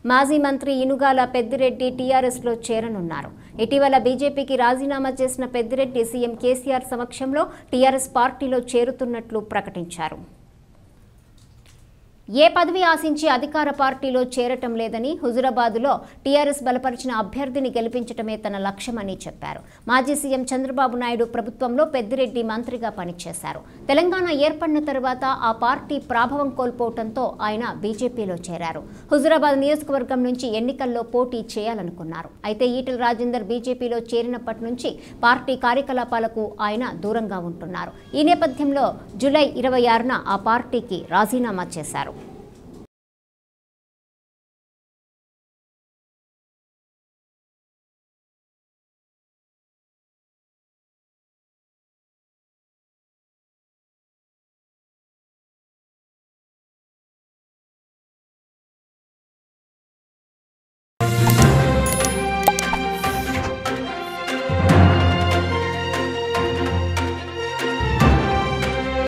మాజీ మంత్రి ఇనుగాల పెద్దిరెడ్డి టీఆర్ఎస్లో చేరనున్నారు ఇటీవల బీజేపీకి రాజీనామా చేసిన పెద్దిరెడ్డి సీఎం కేసీఆర్ సమక్షంలో టీఆర్ఎస్ పార్టీలో చేరుతున్నట్లు ప్రకటించారు ఏ పదవి ఆశించి అధికార పార్టీలో చేరటం లేదని హుజురాబాద్లో టీఆర్ఎస్ బలపరిచిన అభ్యర్థిని గెలిపించటమే తన లక్ష్యమని చెప్పారు మాజీ సీఎం చంద్రబాబు నాయుడు ప్రభుత్వంలో పెద్దిరెడ్డి మంత్రిగా పనిచేశారు తెలంగాణ ఏర్పడిన తర్వాత ఆ పార్టీ ప్రాభవం కోల్పోవడంతో ఆయన బీజేపీలో చేరారు హుజురాబాద్ నియోజకవర్గం నుంచి ఎన్నికల్లో పోటీ చేయాలనుకున్నారు అయితే ఈటల రాజేందర్ బీజేపీలో చేరినప్పటి నుంచి పార్టీ కార్యకలాపాలకు ఆయన దూరంగా ఉంటున్నారు ఈ నేపథ్యంలో జూలై ఇరవై ఆరున ఆ పార్టీకి రాజీనామా చేశారు